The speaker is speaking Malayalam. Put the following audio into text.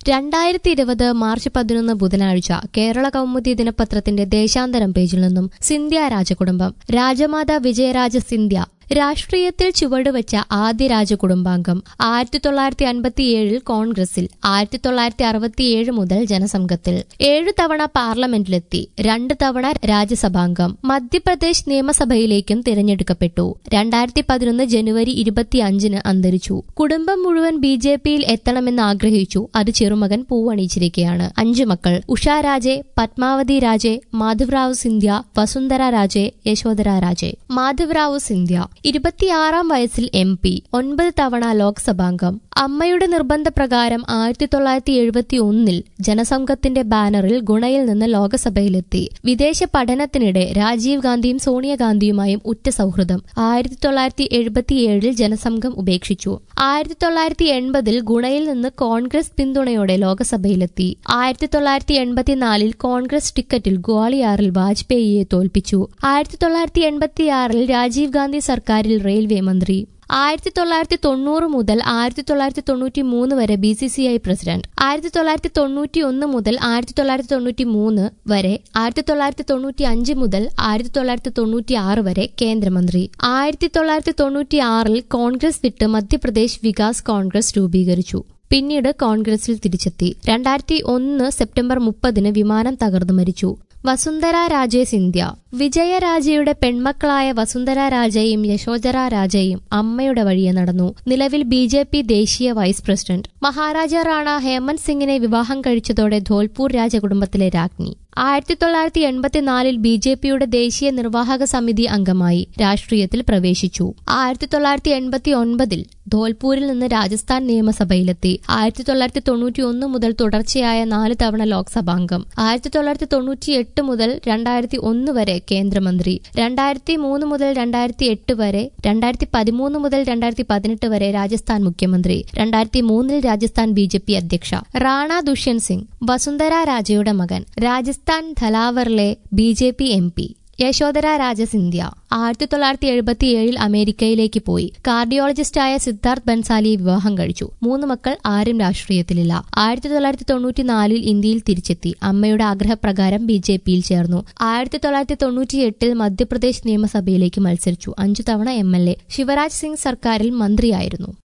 രണ്ടായിരത്തി ഇരുപത് മാർച്ച് പതിനൊന്ന് ബുധനാഴ്ച കേരള കൗമുദി ദിനപത്രത്തിന്റെ ദേശാന്തരം പേജിൽ നിന്നും സിന്ധ്യ രാജകുടുംബം രാജമാത വിജയരാജ സിന്ധ്യ രാഷ്ട്രീയത്തിൽ ചുവടുവെച്ച ആദ്യ രാജകുടുംബാംഗം ആയിരത്തി തൊള്ളായിരത്തി അൻപത്തിയേഴിൽ കോൺഗ്രസിൽ ആയിരത്തി തൊള്ളായിരത്തി അറുപത്തിയേഴ് മുതൽ ജനസംഘത്തിൽ ഏഴു തവണ പാർലമെന്റിലെത്തി രണ്ട് തവണ രാജ്യസഭാംഗം മധ്യപ്രദേശ് നിയമസഭയിലേക്കും തിരഞ്ഞെടുക്കപ്പെട്ടു രണ്ടായിരത്തി പതിനൊന്ന് ജനുവരി ഇരുപത്തിയഞ്ചിന് അന്തരിച്ചു കുടുംബം മുഴുവൻ ബി ജെ പിയിൽ എത്തണമെന്ന് ആഗ്രഹിച്ചു അത് ചെറുമകൻ പൂവണിച്ചിരിക്കുകയാണ് അഞ്ചു മക്കൾ ഉഷാ രാജെ പത്മാവതി രാജെ മാധവറാവു സിന്ധ്യ വസുന്ധര രാജെ യശോധര രാജെ മാധവറാവു സിന്ധ്യ ഇരുപത്തിയാറാം വയസ്സിൽ എം പി ഒൻപത് തവണ ലോക്സഭാംഗം അമ്മയുടെ നിർബന്ധപ്രകാരം ആയിരത്തി തൊള്ളായിരത്തി എഴുപത്തി ഒന്നിൽ ജനസംഘത്തിന്റെ ബാനറിൽ ഗുണയിൽ നിന്ന് ലോക്സഭയിലെത്തി വിദേശ പഠനത്തിനിടെ രാജീവ് ഗാന്ധിയും സോണിയാഗാന്ധിയുമായും ഉറ്റ സൗഹൃദം ആയിരത്തി തൊള്ളായിരത്തി എഴുപത്തിയേഴിൽ ജനസംഘം ഉപേക്ഷിച്ചു ആയിരത്തി തൊള്ളായിരത്തി എൺപതിൽ ഗുണയിൽ നിന്ന് കോൺഗ്രസ് പിന്തുണയോടെ ലോക്സഭയിലെത്തി ആയിരത്തി തൊള്ളായിരത്തി എൺപത്തിനാലിൽ കോൺഗ്രസ് ടിക്കറ്റിൽ ഗ്വാളിയാറിൽ വാജ്പേയിയെ തോൽപ്പിച്ചു ആയിരത്തി തൊള്ളായിരത്തി എൺപത്തിയാറിൽ രാജീവ് ഗാന്ധി സർക്കാരിൽ റെയിൽവേ മന്ത്രി ആയിരത്തി തൊള്ളായിരത്തി തൊണ്ണൂറ് മുതൽ ആയിരത്തി തൊള്ളായിരത്തി തൊണ്ണൂറ്റി മൂന്ന് വരെ B C C I president ആയിരത്തി തൊള്ളായിരത്തി തൊണ്ണൂറ്റി ഒന്ന് മുതൽ ആയിരത്തി തൊള്ളായിരത്തി തൊണ്ണൂറ്റി മൂന്ന് വരെ ആയിരത്തി തൊള്ളായിരത്തി തൊണ്ണൂറ്റി അഞ്ച് മുതൽ ആയിരത്തി തൊള്ളായിരത്തി തൊണ്ണൂറ്റി ആറ് വരെ കേന്ദ്രമന്ത്രി ആയിരത്തി തൊള്ളായിരത്തി തൊണ്ണൂറ്റി ആറിൽ കോൺഗ്രസ് വിട്ട് മധ്യപ്രദേശ് വികാസ് കോൺഗ്രസ് രൂപീകരിച്ചു പിന്നീട് കോൺഗ്രസിൽ തിരിച്ചെത്തി രണ്ടായിരത്തി ഒന്ന് സെപ്റ്റംബർ മുപ്പതിന് വിമാനം തകർന്നു മരിച്ചു വസുന്ധര രാജെ സിന്ധ്യ വിജയരാജയുടെ പെൺമക്കളായ വസുന്ധര രാജയും യശോധര രാജയും അമ്മയുടെ വഴിയെ നടന്നു നിലവിൽ ബി ജെ പി ദേശീയ വൈസ് പ്രസിഡന്റ് മഹാരാജ റാണ ഹേമന്ത് സിംഗിനെ വിവാഹം കഴിച്ചതോടെ ധോൽപൂർ രാജകുടുംബത്തിലെ രാജ്ഞി ആയിരത്തി തൊള്ളായിരത്തി എൺപത്തിനാലിൽ ബി ജെ പിയുടെ ദേശീയ നിർവാഹക സമിതി അംഗമായി രാഷ്ട്രീയത്തിൽ പ്രവേശിച്ചു ആയിരത്തി തൊള്ളായിരത്തി എൺപത്തി ഒൻപതിൽ ധോൽപൂരിൽ നിന്ന് രാജസ്ഥാൻ നിയമസഭയിലെത്തി ആയിരത്തി തൊള്ളായിരത്തി തൊണ്ണൂറ്റി ഒന്ന് മുതൽ തുടർച്ചയായ നാല് തവണ ലോക്സഭാംഗം ആയിരത്തി തൊള്ളായിരത്തി തൊണ്ണൂറ്റി എട്ട് മുതൽ രണ്ടായിരത്തി ഒന്ന് വരെ കേന്ദ്രമന്ത്രി രണ്ടായിരത്തി മൂന്ന് മുതൽ രണ്ടായിരത്തി എട്ട് വരെ രണ്ടായിരത്തി പതിമൂന്ന് മുതൽ രണ്ടായിരത്തി പതിനെട്ട് വരെ രാജസ്ഥാൻ മുഖ്യമന്ത്രി രണ്ടായിരത്തി മൂന്നിൽ രാജസ്ഥാൻ ബി ജെ പി അധ്യക്ഷ റാണ ദുഷ്യന്ത് സിംഗ് വസുന്ധര രാജയുടെ മകൻ രാജസ്ഥാൻ ധലാവറിലെ B J P M P Yashodhara Raje Scindia ആയിരത്തി തൊള്ളായിരത്തി എഴുപത്തിയേഴിൽ അമേരിക്കയിലേക്ക് പോയി കാർഡിയോളജിസ്റ്റായ സിദ്ധാർത്ഥ് ബൻസാലിയെ വിവാഹം കഴിച്ചു മൂന്ന് മക്കൾ ആരും രാഷ്ട്രീയത്തിലില്ല ആയിരത്തി തൊള്ളായിരത്തി തൊണ്ണൂറ്റിനാലിൽ ഇന്ത്യയിൽ തിരിച്ചെത്തി അമ്മയുടെ ആഗ്രഹപ്രകാരം ബി ജെ പിയിൽ ചേർന്നു ആയിരത്തി തൊള്ളായിരത്തി തൊണ്ണൂറ്റിയെട്ടിൽ മധ്യപ്രദേശ് നിയമസഭയിലേക്ക് മത്സരിച്ചു അഞ്ചു തവണ M L A Shivraj Singh സർക്കാരിൽ മന്ത്രിയായിരുന്നു